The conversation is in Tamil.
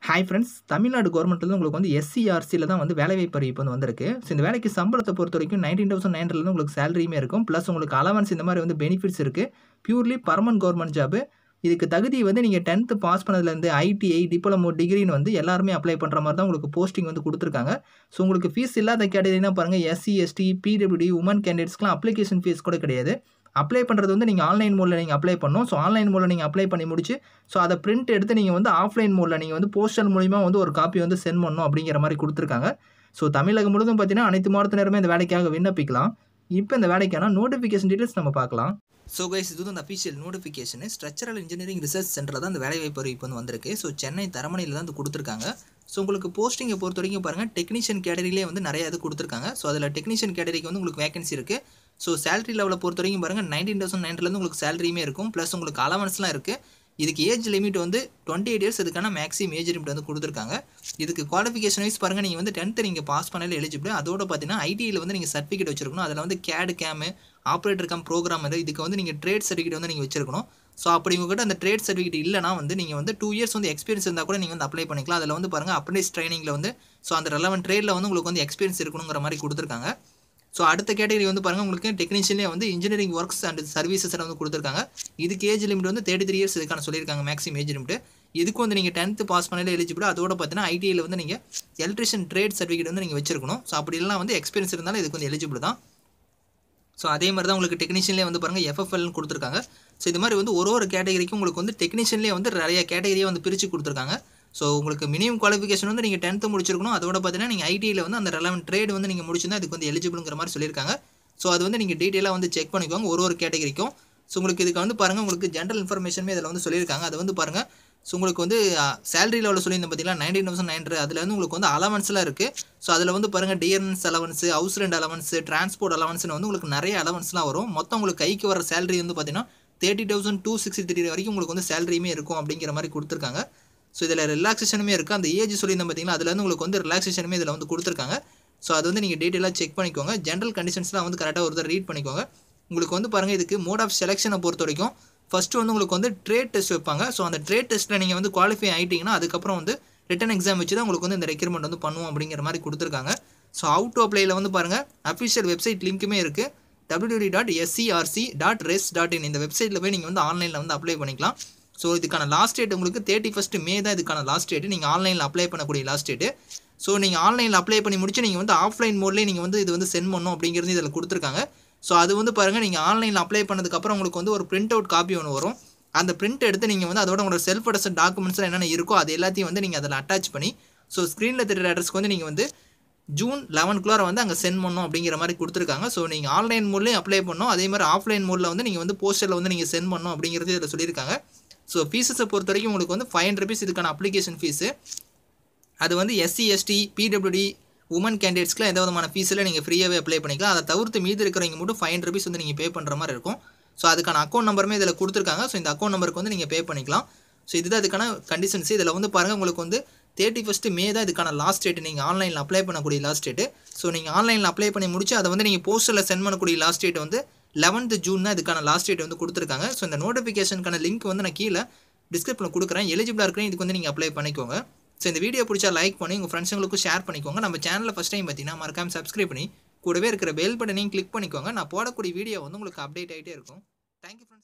ஹாய் ஃப்ரெண்ட்ஸ் தமிழ்நாடு கவர்மெண்ட்லேருந்து உங்களுக்கு வந்து எஸ்சிஆர்சியில் தான் வந்து வேலைவாய்ப்பு அறிவிப்பு வந்து வந்திருக்கு ஸோ இந்த வேலைக்கு சம்பளத்தை பொறுத்த வரைக்கும் நைன்டீன் தௌசண்ட் நைன்லேருந்து உங்களுக்கு சேலரியுமே இருக்கும் ப்ளஸ் உங்களுக்கு அலவன்ஸ் இந்த மாதிரி வந்து பெனிஃபிட்ஸ் இருக்குது பியூர்லி பர்மனன்ட் கவர்மெண்ட் ஜாப் இதுக்கு தகுதி வந்து நீங்கள் டென்த்து பாஸ் பண்ணதுலேருந்து ஐடிஐ டிப்ளமோ டிகிரின்னு வந்து எல்லாருமே அப்ளை பண்ணுற மாதிரி தான் உங்களுக்கு போஸ்டிங் வந்து கொடுத்துருக்காங்க ஸோ உங்களுக்கு ஃபீஸ் இல்லாத கேட்டகரினா பாருங்கள் எஸ்சி எஸ்டி பிடபிள்யூடி உமன் கேண்டிடேட்ஸ்க்குலாம் அப்ளிகேஷன் ஃபீஸ் கூட கிடையாது அப்ளை பண்ணுறது வந்து நீங்கள் ஆன்லைன் மோடில் நீங்கள் அப்ளை பண்ணணும் ஸோ ஆன்லைன் மோடில் நீங்கள் அப்ளை பண்ணி முடிச்சு ஸோ அதை பிரிண்ட் எடுத்து நீங்கள் வந்து ஆஃப்லைன் மோடில் நீங்கள் வந்து போஸ்டல் மூலிமா வந்து ஒரு காப்பி வந்து சென்ட் பண்ணணும் அப்படிங்கிற மாதிரி கொடுத்துருக்காங்க ஸோ தமிழகம் முழுவதும் பார்த்தீங்கன்னா அனைத்து மாவட்டத்தினருமே இந்த வேலைக்காக விண்ணப்பிக்கலாம் இப்போ இந்த வேலைக்கான நோட்டிஃபிகேஷன் டீட்டெயில்ஸ் நம்ம பார்க்கலாம் ஸோ கைஸ் இது வந்து official notification structural engineering research சென்டரில் தான் இந்த வேலைவாய்ப்பு அறிவிப்பு வந்து வந்திருக்கு ஸோ சென்னை தரமணியில் தான் இது கொடுத்துருக்காங்க ஸோ உங்களுக்கு போஸ்டிங்கை பொறுத்த வரைக்கும் பாருங்கள் டெக்னீஷியன் கேட்டரியிலே வந்து நிறைய இது கொடுத்துருக்காங்க ஸோ அதில் டெக்னீஷியன் கேட்டரிக்கு வந்து உங்களுக்கு வேகன்சி இருக்குது ஸோ சேலரி லெவலை பொறுத்த வரைக்கும் பாருங்கள் நைன்டீன் தௌசண்ட் நைன்லேருந்து உங்களுக்கு சேலரியுமே இருக்கும் ப்ளஸ் உங்களுக்கு அலவன்ஸ்லாம் இருக்குது இதுக்கு ஏஜ் லிமிட் வந்து டுவெண்ட்டி எயிட் இயர்ஸ் இதுக்கான மேக்ஸிமம் ஏஜ் லிமிட் வந்து கொடுத்துருக்காங்க இதுக்கு குவாலிஃபிகேஷன் வைஸ் பாருங்கள் நீங்கள் வந்து டென்த்து நீங்கள் பாஸ் பண்ணல எலிஜிபிள் அதோட பார்த்தீங்கன்னா ஐடியில் வந்து நீங்கள் சர்டிஃபிகேட் வச்சிருக்கணும் அதில் வந்து கேடு கேமு ஆப்ரேட்டர் கம் ப்ரோக்ராம் இது இதுக்கு வந்து நீங்கள் ட்ரேட் சர்டிஃபிகேட் வந்து நீங்கள் வச்சிருக்கணும் ஸோ அப்படி உங்ககிட்ட அந்த ட்ரேட் சர்டிஃபிகேட் இல்லைனா வந்து நீங்கள் வந்து டூ இயர்ஸ் வந்து எக்ஸ்பீரியன்ஸ் இருந்தால் கூட நீங்கள் வந்து அப்ளை பண்ணிக்கலாம் அதில் வந்து பாருங்கள் அப்ரண்டிஸ் ட்ரைனிங்கில் வந்து ஸோ அந்த ரெலவெண்ட் ட்ரேடில் வந்து உங்களுக்கு வந்து எக்ஸ்பீரியன்ஸ் இருக்கணுங்கிற மாதிரி கொடுத்துருக்காங்க ஸோ அடுத்த கேட்டகரி வந்து பாருங்கள் உங்களுக்கு டெக்னீஷியன்லேயே வந்து இன்ஜினியரிங் ஒர்க்ஸ் அண்ட் சர்வீசஸ் வந்து கொடுத்துருக்காங்க இதுக்கு ஏஜ் லிமிட் வந்து தேர்ட்டி த்ரீ இயர்ஸ் இதுக்கான சொல்லியிருக்காங்க மேக்ஸிமம் ஏஜ் லிமிட் இதுக்கு வந்து நீங்கள் டென்த்து பாஸ் பண்ணல எலிஜிபிள் அதோட பார்த்தீங்கன்னா ஐடியில் வந்து நீங்கள் எலக்ட்ரிஷியன் ட்ரேட் சர்டிஃபிகேட் வந்து நீங்கள் வச்சிருக்கணும் ஸோ அப்படி இல்லைனா வந்து எக்ஸ்பீரியன்ஸ் இருந்தாலும் இதுக்கு வந்து எலிஜிபிள் தான் ஸோ அதே மாதிரி தான் உங்களுக்கு டெக்னீஷியன்லேயே வந்து பாருங்கள் எஃப்எஃப்எல்னு கொடுத்துருக்காங்க ஸோ இது மாதிரி வந்து ஒரு ஒரு கேட்டகரிக்கும் உங்களுக்கு வந்து டெக்னீஷியன்லேயே வந்து நிறைய கேட்டகரியை வந்து பிரித்து கொடுத்துருக்காங்க ஸோ உங்களுக்கு மினிமம் குவாலிஃபிகேஷன் வந்து நீங்கள் டென்த்து முடிச்சிருக்கணும் அதோட பார்த்தீங்கன்னா நீங்கள் ஐடியில் வந்து அந்த ரெலவெண்ட் ட்ரேட் வந்து நீங்கள் முடிச்சிருந்தா அதுக்கு வந்து எலிஜிபிளுங்கிற மாதிரி சொல்லியிருக்காங்க ஸோ அது வந்து நீங்கள் டீட்டெயிலாக வந்து செக் பண்ணிக்கோங்க ஒரு ஒரு கேட்டகரிக்கும் ஸோ உங்களுக்கு இதுக்கு வந்து பாருங்கள் உங்களுக்கு ஜென்ரல் இன்ஃபர்மேஷனுமே இதில் வந்து சொல்லியிருக்காங்க அது வந்து பாருங்கள் ஸோ உங்களுக்கு வந்து சேலரி லெவலில் சொல்லியிருந்தேன் பார்த்தீங்கன்னா நைன்டீன் தௌசண்ட் நைன் அதில் வந்து உங்களுக்கு வந்து அலவன்ஸ்லாம் இருக்குது ஸோ அதில் வந்து பாருங்கள் TNS allowance house rent allowance transport அலவன்ஸ்னு வந்து உங்களுக்கு நிறைய அலவன்ஸ்லாம் வரும் மொத்தம் உங்களுக்கு கைக்கு வர சேலரி வந்து பார்த்தீங்கன்னா thirty thousand two sixty three வரைக்கும் உங்களுக்கு வந்து சேலரியுமே இருக்கும் அப்படிங்கிற மாதிரி கொடுத்துருக்காங்க ஸோ இதில் ரிலாக்ஸேஷனுமே இருக்குது அந்த ஏஜ் சொல்லியிருந்தேன் பார்த்தீங்கன்னா அதில் வந்து உங்களுக்கு வந்து ரிலாக்ஸேஷனுமே இதில் வந்து கொடுத்துருக்காங்க ஸோ அது வந்து நீங்கள் டீட்டெயிலாக செக் பண்ணிக்கோங்க ஜென்ரல் கண்டிஷன்ஸ்லாம் வந்து கரெக்டாக ஒரு ரீட் பண்ணிக்கோங்க உங்களுக்கு வந்து பாருங்கள் இதுக்கு மோட் ஆஃப் செலெக்ஷனை பொறுத்த வரைக்கும் ஃபஸ்ட்டு வந்து உங்களுக்கு வந்து ட்ரேட் டெஸ்ட் வைப்பாங்க ஸோ அந்த ட்ரேட் டெஸ்ட்டில் நீங்கள் வந்து குவாலிஃபை ஆகிட்டிங்கன்னா அதுக்கப்புறம் வந்து ரிட்டன் எக்ஸாம் வச்சு தான் உங்களுக்கு வந்து இந்த ரெக்யூர்மெண்ட் வந்து பண்ணுவோம் அப்படிங்கிற மாதிரி கொடுத்துருக்காங்க ஸோ அவுட் டு அப்ளைல வந்து பாருங்கள் அஃபிஷியல் வெப்சைட் லிங்க்குமே இருக்குது WD dot SCRC dot res dot in இந்த வெப்சைட்டில் போய் நீங்கள் வந்து ஆன்லைனில் வந்து அப்ளை பண்ணிக்கலாம் ஸோ இதுக்கான லாஸ்ட் டேட் உங்களுக்கு தேர்ட்டி ஃபஸ்ட்டு மே தான் இதுக்கான லாஸ்ட் டேட்டு நீங்கள் ஆன்லைனில் அப்ளை பண்ணக்கூடிய லாஸ்ட் டேட்டு ஸோ நீங்கள் ஆன்லைனில் அப்ளை பண்ணி முடிச்சு நீங்கள் வந்து ஆஃப்லைன் மோட்லேயே நீங்கள் வந்து இது வந்து சென்ட் பண்ணணும் அப்படிங்கிறது இதில் கொடுத்துருக்காங்க ஸோ அது வந்து பாருங்கள் நீங்கள் ஆன்லைனில் அப்ளை பண்ணதுக்கப்புறம் உங்களுக்கு வந்து ஒரு பிரிண்ட் அவுட் காப்பி ஒன்று வரும் அந்த பிரிண்ட் எடுத்து நீங்கள் வந்து அதோட உங்களோட செல்ஃப் அட்ரஸ் டாக்குமெண்ட்ஸ் என்னென்ன இருக்கோ அது எல்லாத்தையும் வந்து நீங்கள் அதில் அட்டாச் பண்ணி ஸோ ஸ்க்ரீனில் தெரியுற அட்ரஸ்க்கு வந்து நீங்கள் வந்து ஜூன் லெவன்க்குள்ளார வந்து அங்கே சென்ட் பண்ணணும் அப்படிங்கிற மாதிரி கொடுத்துருக்காங்க ஸோ நீங்கள் ஆன்லைன் மோட்லேயும் அப்ளை பண்ணணும் அதே மாதிரி ஆஃப்லைன் மோடில் வந்து நீங்கள் வந்து போஸ்டரில் வந்து நீங்கள் சென்ட் பண்ணணும் அப்படிங்கிறது இதில் சொல்லியிருக்காங்க ஸோ ஃபீஸஸை பொறுத்த வரைக்கும் உங்களுக்கு வந்து ஃபைவ் ஹண்ட்ரட் ருபீஸ் இதுக்கான அப்ளிகேஷன் ஃபீஸு அது வந்து எஸ்சி எஸ்டி பிடபிள்யூடி உமன் கேண்டிடேட்ஸ்க்குலாம் எந்த விதமான ஃபீஸில் நீங்கள் ஃப்ரீயாகவே அப்ளை பண்ணிக்கலாம் அதை தவிர்த்து மீது இருக்கிறவங்க மட்டும் ஃபைவ் ஹண்ட்ரட் ருபீஸ் வந்து நீங்கள் பே பண்ணுற மாதிரி இருக்கும் ஸோ அதுக்கான அக்கௌண்ட் நம்பருமே இதில் கொடுத்துருக்காங்க ஸோ இந்த அக்கௌண்ட் நம்பருக்கு வந்து நீங்கள் பே பண்ணிக்கலாம் ஸோ இதுதான் இதுக்கான கண்டிஷன்ஸ் இதில் வந்து பாருங்கள் உங்களுக்கு வந்து தேர்ட்டி ஃபஸ்ட்டு மே தான் இதுக்கான லாஸ்ட் டேட் நீங்கள் ஆன்லைனில் அப்ளை பண்ணக்கூடிய லாஸ்ட் டேட்டு ஸோ நீங்கள் ஆன்லைனில் அப்ளை பண்ணி முடிச்சு அதை வந்து நீங்கள் போஸ்டரில் சென்ட் பண்ணக்கூடிய லாஸ்ட் டேட் வந்து லெவன்த் ஜூன் தான் இதுக்கான லாஸ்ட் டேட் வந்து கொடுத்துருக்காங்க ஸோ இந்த நோட்டிஃபிகேஷனுக்கான லிங்க் வந்து நான் கீழே டிஸ்கிரிப்ஷனில் கொடுக்குறேன் எலிஜிபிளாக இருக்கிறேன் இதுக்கு வந்து நீங்கள் அப்ளை பண்ணிக்கோங்க ஸோ இந்த வீடியோ பிடிச்சா லைக் பண்ணி உங்கள் ஃப்ரெண்ட்ஸுங்களுக்கும் ஷேர் பண்ணிக்கோங்க நம்ம சேனலில் ஃபஸ்ட் டைம் பார்த்தீங்கன்னா மறக்காம சப்ஸ்கிரைப் பண்ணி கூடவே இருக்கிற பெல் பட்டனையும் கிளிக் பண்ணிக்கோங்க நான் போடக்கூடிய வீடியோ வந்து உங்களுக்கு அப்டேட் ஆகிட்டே இருக்கும் தேங்க்யூ